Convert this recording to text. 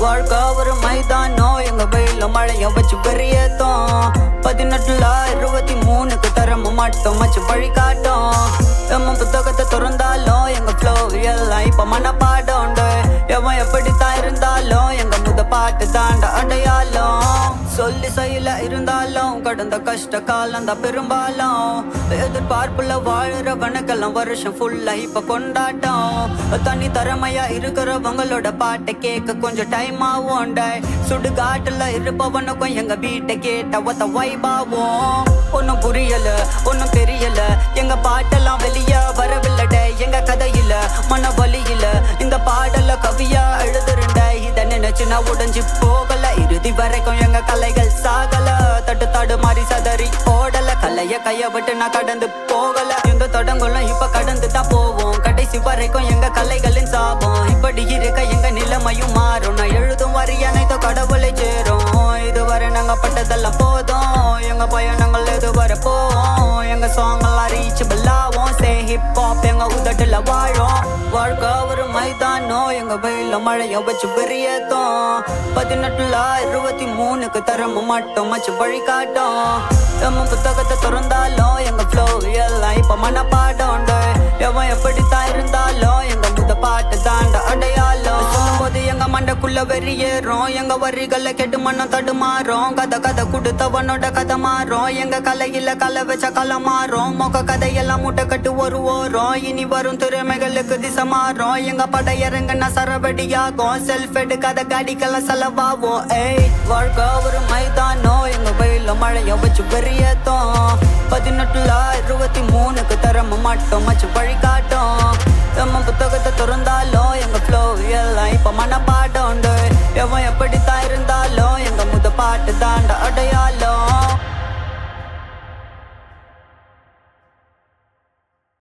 வாழ்க்கை ஒரு மைதானம் எங்க வெயில மழைய வச்சு வெறியேத்தோம் பதினெட்டுல இருபத்தி மூணுக்கு தரம மட்டும் வச்சு வழிகாட்டும் எம்ம புத்தகத்தை திறந்தாலும் எங்க ஃப்ளோ எல்லாம் இப்ப மனப்பாடம் உண்டு எவன் எப்படித்தான் இருந்தாலும் எங்க முத பாட்டு தாண்ட அடையாளம் சொல்லி செயல இருந்தாலும் கடந்த கஷ்ட காலம் தான் பெரும்பாலும் எதிர்பார்ப்புல வாழுறவனுக்கெல்லாம் வருஷம் ஃபுல்லா இப்ப கொண்டாட்டம் தனி திறமையா இருக்கிறவங்களோட பாட்டை கேட்க கொஞ்சம் டைம் ஆகும் சுடுகாட்டுல இருப்பவனுக்கும் எங்க வீட்டை கேட்ட ஒத்த வைபாவும் ஒன்னும் புரியல ஒன்னும் தெரியல எங்க பாட்டெல்லாம் வெளிய வரவில்லட எங்க கதையில மன வலியில இந்த பாடல கவியா எழுதுறண்ட இத நினைச்சு நான் உடைஞ்சு போகல இறுதி வரைக்கும் எங்க கலைகள் சாகல தட்டு தடு மாறி சதறி ஓடல கலைய கைய விட்டு நான் கடந்து போகல எந்த தொடங்களும் இப்ப கடந்து தான் போவோம் கடைசி வரைக்கும் எங்க கலைகளின் சாபம் இப்படி இருக்க எங்க நிலைமையும் மாறும் நான் எழுதும் வரி அனைத்து கடவுளை சேரும் இதுவரை நாங்க பட்டதெல்லாம் போதும் எங்க பயணங்கள் இதுவரை போவோம் எங்க சாங் எல்லாம் ரீச்சபிள் ஆகும் சே ஹிப் ஹாப் எங்க உதட்டுல வாழும் வாழ்க்கை ஒரு மைதானம் எங்க வெயில மழைய வச்சு பெரியதும் பதினெட்டுல இருபத்தி மூணுக்கு தரம மட்டும் வச்சு வழிகாட்டும் எம்ம புத்தகத்தை திறந்தாலும் எங்க ஃப்ளோ எல்லாம் இப்ப மனப்பாடம் உண்டு எவன் எப்படித்தான் இருந்தாலும் எங்க முத பாட்டு தாண்ட அடையாளம் சொல்லும்போது எங்க மண்டைக்குள்ள வெறியேறும் எங்க வரிகளை கெட்டு மண்ணம் தடுமாறும் கதை கதை கொடுத்தவனோட கதை மாறும் எங்க கலையில கலை வச்ச கலை மாறும் மொக்க கதையெல்லாம் மூட்டை கட்டு ஒரு ஓரம் இனி வரும் திறமைகளுக்கு திசை மாறும் எங்க படையரங்க சரவடியாகும் செல்ஃப் எடுக்காத காடிக்கெல்லாம் செலவாகும் ஏய் வாழ்க்கை ஒரு மைதானம் எங்க வெயில மழைய வச்சு வெறியத்தும் பதினெட்டுல இருபத்தி மூணுக்கு தரம மட்டும் வச்சு வழிகாட்டும் எம்ம புத்தகத்தை திறந்தாலும் எங்க ஃப்ளோ எல்லாம் இப்ப மனப்பாடம் உண்டு எவன் எப்படித்தான் இருந்தாலும் எங்க முத பாட்டு தாண்ட அடையாளம்